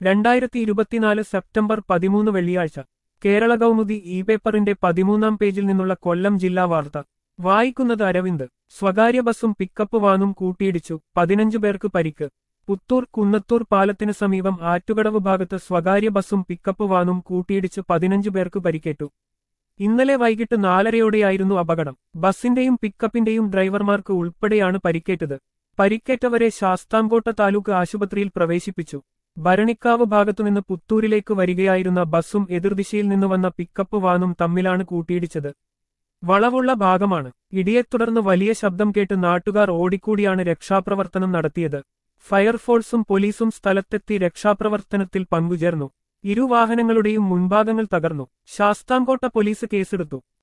രണ്ടായിരത്തി ഇരുപത്തിനാല് സെപ്റ്റംബർ പതിമൂന്ന് വെള്ളിയാഴ്ച കേരള കൗമുദി ഇ പേപ്പറിന്റെ പതിമൂന്നാം പേജിൽ നിന്നുള്ള കൊല്ലം ജില്ലാ വാർത്ത വായിക്കുന്നത് അരവിന്ദ് സ്വകാര്യ ബസും പിക്കപ്പ് വാനും കൂട്ടിയിടിച്ചു പതിനഞ്ചു പേർക്ക് പരിക്ക് പുത്തൂർ കുന്നത്തൂർ പാലത്തിന് സമീപം ആറ്റുകടവ് ഭാഗത്ത് സ്വകാര്യ ബസും പിക്കപ്പ് വാനും കൂട്ടിയിടിച്ച് പതിനഞ്ചു പേർക്ക് പരിക്കേറ്റു ഇന്നലെ വൈകിട്ട് നാലരയോടെയായിരുന്നു അപകടം ബസിന്റെയും പിക്കപ്പിന്റെയും ഡ്രൈവർമാർക്ക് ഉൾപ്പെടെയാണ് പരിക്കേറ്റത് പരിക്കേറ്റവരെ ശാസ്താംകോട്ട താലൂക്ക് ആശുപത്രിയിൽ പ്രവേശിപ്പിച്ചു ഭരണിക്കാവ് ഭാഗത്തുനിന്ന് പുത്തൂരിലേക്ക് വരികയായിരുന്ന ബസും എതിർദിശയിൽ നിന്ന് വന്ന പിക്കപ്പ് വാനും തമ്മിലാണ് കൂട്ടിയിടിച്ചത് വളവുള്ള ഭാഗമാണ് ഇടിയെ തുടർന്ന് വലിയ ശബ്ദം കേട്ട് നാട്ടുകാർ ഓടിക്കൂടിയാണ് രക്ഷാപ്രവർത്തനം നടത്തിയത് ഫയർഫോഴ്സും പോലീസും സ്ഥലത്തെത്തി രക്ഷാപ്രവർത്തനത്തിൽ പങ്കുചേർന്നു ഇരുവാഹനങ്ങളുടെയും മുൻഭാഗങ്ങൾ തകർന്നു ശാസ്താംകോട്ട പോലീസ് കേസെടുത്തു